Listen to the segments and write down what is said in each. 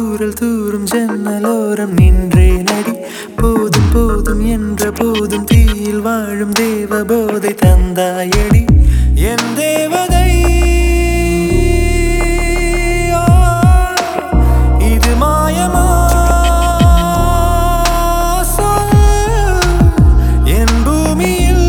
தூரல் தூரும் ஜன்னலோரம் நின்றே நடி போதும் போதும் என்ற போதும் தீயில் வாழும் தேவ போதை தந்தாயடி என் தேவதை ஆ, இது மாயமா சொல் என் பூமியில்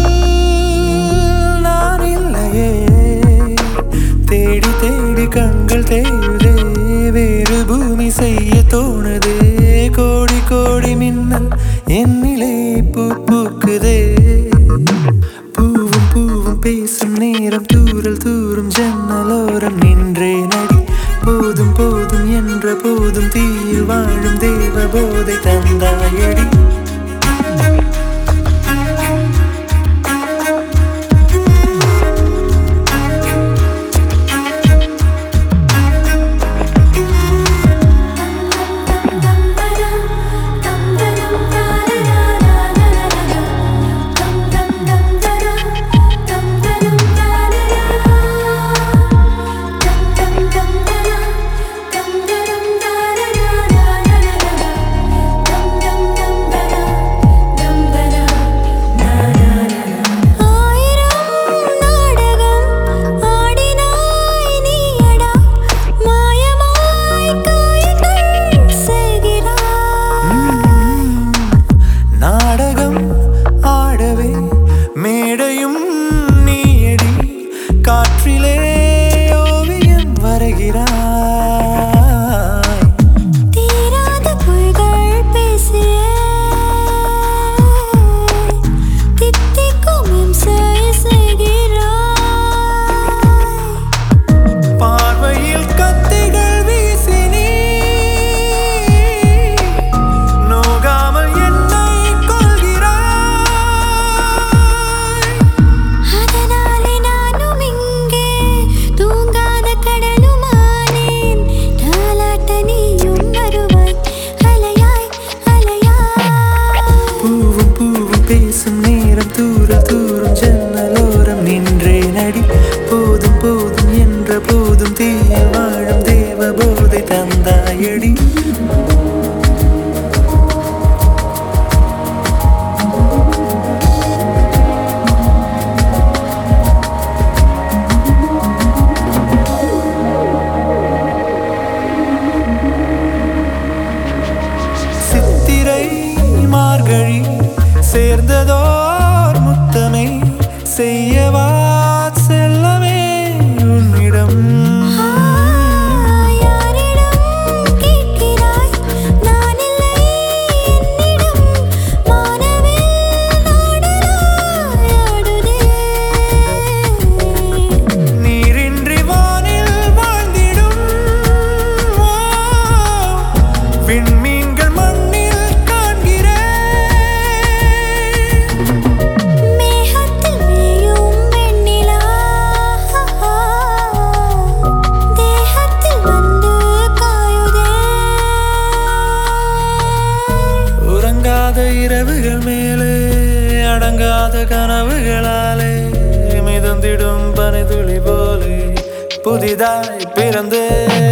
நான் இல்லையே தேடி தேடி கண்கள் தேடுதே வேறு பூமி செய்ய தோணுதே கோடி கோடி மின்னல் என்னிலே பூ பூக்குதே பூவும் பூவும் பேசும் நேரம் தூரல் தூரும் ஜன்னலோரம் நின்றே நடி போதும் போதும் என்ற போதும் தீயில் வாழும் தேவ போதை தந்தாயடி ஆயிரம் நாடகம் ஆடினாய் நீயடா மாயமாய் காயங்கள் செய்கிறாய் நாடகம் ஆடவே மேடையும் நீயடி காற்றிலே ஓவியம் வரைகிறாய் தீராத பொய்கள் பேசிய தித்திக்கும் இம்சை செய்கிறாய் பார்வையில் கத்திகள் வீசி நீ நோகாமல் என்னை கொள்கிறாய் அதனாலே நானும் இங்கே தூங்காத கடலுமானேன் தாலாட்ட நீயும் வருவாய் அலையாய் அலையாய் பூவும் பூவும் பேசும் நேரம் தூர தூரம் ஜன்னலோரம் நின்றே நடி போதும் போதும் என்ற போதும் தீயில் வாழும் தேவ போதை தந்தாயடி சித்திரை மார்கழி சேர்ந்ததோர் முத்தமே செய்யவா செல்லமே உன்னிடம் யாரிடம் கேட்கிறாய் நான் இல்லை என்னிடம் மானவில் நாடலாய் ஆடுதே நீரின்றி வானில் வாழ்ந்திடும் ஓ, விண்மீன்கள் மண்ணில் காண்கிறேன் மேகத்தில் மேயும் வெண்ணிலா தேகத்தில் வந்து காயுதே உறங்காத இரவுகள் மேலே அடங்காத கனவுகளாலே மிதந்திடும் பனிதுளி போலே புதிதாய் பிறந்தே